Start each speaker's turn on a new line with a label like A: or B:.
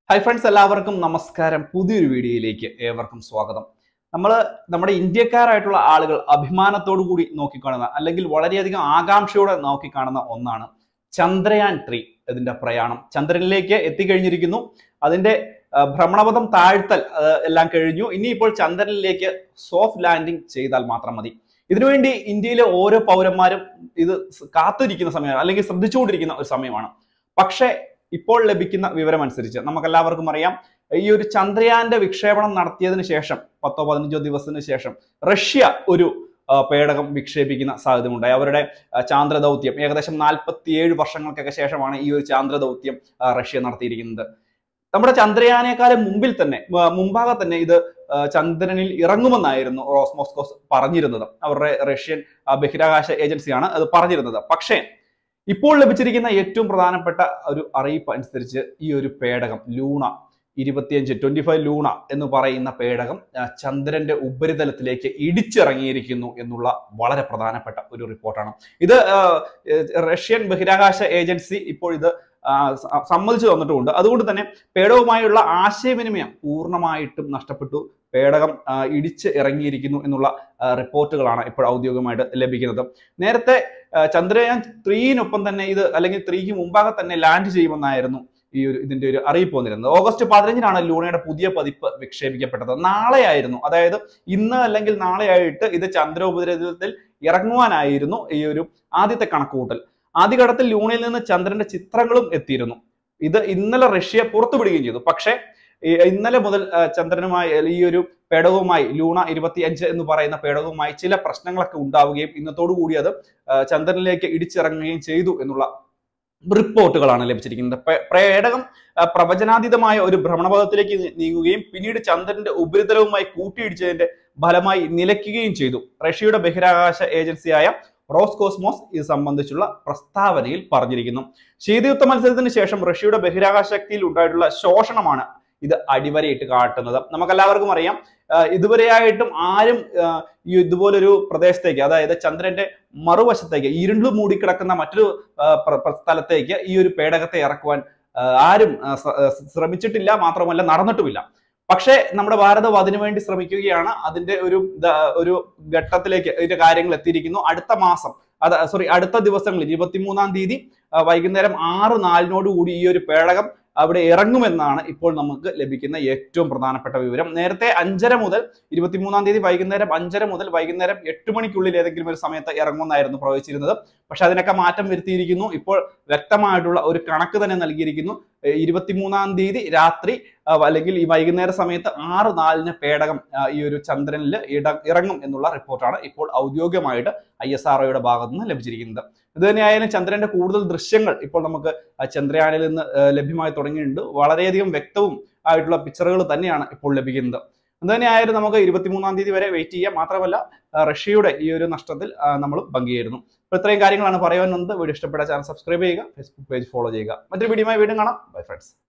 A: hi friends എല്ലാവർക്കും നമസ്കാരം പുതിയൊരു വീഡിയോയിലേക്ക് ഏവർക്കും സ്വാഗതം നമ്മൾ നമ്മുടെ ഇന്ത്യക്കാരായിട്ടുള്ള ആളുകൾ അഭിമാനത്തോടു കൂടി നോക്കിക്കാണുന്ന അല്ലെങ്കിൽ വളരെയധികം ആകാംക്ഷയോടെ നോക്കിക്കാണുന്ന ഒന്നാണ് ചന്ദ്രയാൻ ത്രീ ഇതിന്റെ പ്രയാണം ചന്ദ്രനിലേക്ക് എത്തിക്കഴിഞ്ഞിരിക്കുന്നു അതിന്റെ ആ, ഭ്രമണപഥം താഴ്ത്തൽ ആ, എല്ലാം കഴിഞ്ഞു ഇനിയിപ്പോൾ ചന്ദ്രനിലേക്ക് സോഫ്റ്റ് ലാൻഡിംഗ് ചെയ്താൽ മാത്രം മതി ഇതിനുവേണ്ടി ഇന്ത്യയിലെ ഓരോ പൗരന്മാരും ഇത് സ് കാത്തിരിക്കുന്ന സമയമാണ് അല്ലെങ്കിൽ ശ്രദ്ധിച്ചുകൊണ്ടിരിക്കുന്ന ഒരു സമയമാണ് പക്ഷേ ഇപ്പോൾ ലഭിക്കുന്ന വിവരം അനുസരിച്ച് നമുക്കെല്ലാവർക്കും അറിയാം ഈ ഒരു ചന്ദ്രയാന്റെ വിക്ഷേപണം നടത്തിയതിനു ശേഷം പത്തോ പതിനഞ്ചോ ദിവസത്തിന് ശേഷം റഷ്യ ഒരു ആ, പേടകം വിക്ഷേപിക്കുന്ന സാധ്യതയുണ്ടായി അവരുടെ ആ, ചാന്ദ്ര ദൗത്യം ഏകദേശം നാൽപ്പത്തിയേഴ് വർഷങ്ങൾക്കൊക്കെ ശേഷമാണ് ഈ ഒരു ചാന്ദ്ര ദൗത്യം ആ, റഷ്യ നടത്തിയിരിക്കുന്നത് നമ്മുടെ ചന്ദ്രയാനേക്കാളും മുമ്പിൽ തന്നെ ആ, മുമ്പാകെ തന്നെ ഇത് ആ, ചന്ദ്രനിൽ ഇറങ്ങുമെന്നായിരുന്നു റോസ്മോസ്കോസ് പറഞ്ഞിരുന്നത് അവരുടെ റഷ്യൻ ആ, ബഹിരാകാശ ഏജൻസിയാണ് അത് പറഞ്ഞിരുന്നത് പക്ഷേ ഇപ്പോൾ ലഭിച്ചിരിക്കുന്ന ഏറ്റവും പ്രധാനപ്പെട്ട ഒരു അറിയിപ്പ് അനുസരിച്ച് ഈ ഒരു പേടകം ലൂണ ഇരുപത്തിയഞ്ച് ട്വന്റി ഫൈവ് ലൂണ എന്ന് പറയുന്ന പേടകം ആ, ചന്ദ്രന്റെ ഉപരിതലത്തിലേക്ക് ഇടിച്ചിറങ്ങിയിരിക്കുന്നു എന്നുള്ള വളരെ പ്രധാനപ്പെട്ട ഒരു റിപ്പോർട്ടാണ് ഇത് ആ, ഏ, റഷ്യൻ ബഹിരാകാശ ഏജൻസി ഇപ്പോൾ ഇത് ആ, സ- സമ്മതിച്ചു തന്നിട്ടുമുണ്ട് അതുകൊണ്ട് തന്നെ പേടകവുമായുള്ള ആശയവിനിമയം പൂർണ്ണമായിട്ടും നഷ്ടപ്പെട്ടു പേടകം ആ, ഇടിച്ച് ഇറങ്ങിയിരിക്കുന്നു എന്നുള്ള ആ, റിപ്പോർട്ടുകളാണ് ഇപ്പോൾ ഔദ്യോഗികമായിട്ട് ലഭിക്കുന്നത് നേരത്തെ ആ, ചന്ദ്രയാൻ ത്രീയിനൊപ്പം തന്നെ ഇത് അല്ലെങ്കിൽ ത്രീക്ക് മുമ്പാകെ തന്നെ ലാൻഡ് ചെയ്യുമെന്നായിരുന്നു ഈ ഒരു ഇതിന്റെ ഒരു അറിയിപ്പ് വന്നിരുന്നത് ഓഗസ്റ്റ് പതിനഞ്ചിനാണ് ലൂണയുടെ പുതിയ പതിപ്പ് വിക്ഷേപിക്കപ്പെട്ടത് നാളെയായിരുന്നു അതായത് ഇന്ന് അല്ലെങ്കിൽ നാളെയായിട്ട് ഇത് ചന്ദ്ര ഉപരിതലത്തിൽ ഇറങ്ങുവാനായിരുന്നു ഈ ഒരു ആദ്യത്തെ കണക്കുകൂട്ടൽ ആദ്യഘട്ടത്തിൽ ലൂണയിൽ നിന്ന് ചന്ദ്രന്റെ ചിത്രങ്ങളും എത്തിയിരുന്നു ഇത് ഇന്നലെ റഷ്യ പുറത്തുവിടുകയും ചെയ്തു പക്ഷേ ഈ ഇന്നലെ മുതൽ ആ, ചന്ദ്രനുമായി അല്ല, ഈ ഒരു പേടകവുമായി ലൂണ ഇരുപത്തിയഞ്ച് എന്ന് പറയുന്ന പേടകവുമായി ചില പ്രശ്നങ്ങളൊക്കെ ഉണ്ടാവുകയും ഇന്നത്തോടു കൂടി അത് ആ, ചന്ദ്രനിലേക്ക് ഇടിച്ചിറങ്ങുകയും ചെയ്തു എന്നുള്ള റിപ്പോർട്ടുകളാണ് ലഭിച്ചിരിക്കുന്നത് പേ- പേടകം ആ, പ്രവചനാതീതമായ ഒരു ഭ്രമണപഥത്തിലേക്ക് നീ- നീങ്ങുകയും പിന്നീട് ചന്ദ്രന്റെ ഉപരിതലവുമായി കൂട്ടിയിടിച്ചതിന്റെ ഫലമായി നിലയ്ക്കുകയും ചെയ്തു റഷ്യയുടെ ബഹിരാകാശ ഏജൻസിയായ റോസ്കോസ്മോസ് ഇത് സംബന്ധിച്ചുള്ള പ്രസ്താവനയിൽ പറഞ്ഞിരിക്കുന്നു ശീതയുദ്ധ മത്സരത്തിന് ശേഷം റഷ്യയുടെ ബഹിരാകാശ ശക്തിയിൽ ഉണ്ടായിട്ടുള്ള ശോഷണമാണ് ഇത് അടിവരയിട്ട് കാട്ടുന്നത് നമുക്കെല്ലാവർക്കും അറിയാം ആ, ഇതുവരെയായിട്ടും ആരും ആ, ഈ ഇതുപോലൊരു പ്രദേശത്തേക്ക് അതായത് ചന്ദ്രന്റെ മറുവശത്തേക്ക് ഇരുണ്ടു മൂടിക്കിടക്കുന്ന മറ്റൊരു ആ, പ്ര- പ്ര- സ്ഥലത്തേക്ക് ഈ ഒരു പേടകത്തെ ഇറക്കുവാൻ ആ, ആരും ആ, ശ്ര- ആ, ശ്രമിച്ചിട്ടില്ല മാത്രമല്ല നടന്നിട്ടുമില്ല പക്ഷേ നമ്മുടെ ഭാരതം അതിനുവേണ്ടി ശ്രമിക്കുകയാണ് അതിന്റെ ഒരു ദ- ഒരു ഘട്ടത്തിലേക്ക് ഇതിന്റെ കാര്യങ്ങൾ എത്തിയിരിക്കുന്നു അടുത്ത മാസം അത് സോറി അടുത്ത ദിവസങ്ങളിൽ ഇരുപത്തിമൂന്നാം തീയതി ആ, വൈകുന്നേരം ആറ് നാലിനോട് കൂടി ഈ ഒരു പേടകം അവിടെ ഇറങ്ങുമെന്നാണ് ഇപ്പോൾ നമുക്ക് ലഭിക്കുന്ന ഏറ്റവും പ്രധാനപ്പെട്ട വിവരം നേരത്തെ അഞ്ചര മുതൽ ഇരുപത്തിമൂന്നാം തീയതി വൈകുന്നേരം അഞ്ചര മുതൽ വൈകുന്നേരം എട്ട് മണിക്കുള്ളിൽ ഏതെങ്കിലും ഒരു സമയത്ത് ഇറങ്ങുമെന്നായിരുന്നു പ്രവചിച്ചിരുന്നത് പക്ഷെ അതിനൊക്കെ മാറ്റം വരുത്തിയിരിക്കുന്നു ഇപ്പോൾ വ്യക്തമായിട്ടുള്ള ഒരു കണക്ക് തന്നെ നൽകിയിരിക്കുന്നു ഏഹ് ഇരുപത്തിമൂന്നാം തീയതി രാത്രി ആ, അല്ലെങ്കിൽ ഈ വൈകുന്നേര സമയത്ത് ആറ് നാലിന് പേടകം ആ, ഈ ഒരു ചന്ദ്രനിൽ ഇട ഇറങ്ങും എന്നുള്ള റിപ്പോർട്ടാണ് ഇപ്പോൾ ഔദ്യോഗികമായിട്ട് ഐ എസ് ആർ ഭാഗത്തു നിന്ന് ലഭിച്ചിരിക്കുന്നത് ഇത് തന്നെയായാലും ചന്ദ്രന്റെ കൂടുതൽ ദൃശ്യങ്ങൾ ഇപ്പോൾ നമുക്ക് ആ ചന്ദ്രയാനിൽ നിന്ന് ആ, ലഭ്യമായി തുടങ്ങിയിട്ടുണ്ട് വളരെയധികം വ്യക്തവും ആയിട്ടുള്ള പിക്ചറുകൾ തന്നെയാണ് ഇപ്പോൾ ലഭിക്കുന്നത് അത് തന്നെയായാലും നമുക്ക് ഇരുപത്തിമൂന്നാം തീയതി വരെ വെയിറ്റ് ചെയ്യാം മാത്രമല്ല ആ, റഷ്യയുടെ ഈ ഒരു നഷ്ടത്തിൽ നമ്മൾ പങ്കുചേരുന്നു അപ്പോൾ ഇത്രയും കാര്യങ്ങളാണ് പറയാൻ വന്നത് വീഡിയോ ഇഷ്ടപ്പെട്ട ചാനൽ സബ്സ്ക്രൈബ് ചെയ്യുക ഫേസ്ബുക്ക് പേജ് ഫോളോ ചെയ്യുക മറ്റൊരു വീഡിയോയുമായി വീണ്ടും കാണാം ബൈ ഫ്രണ്ട്സ്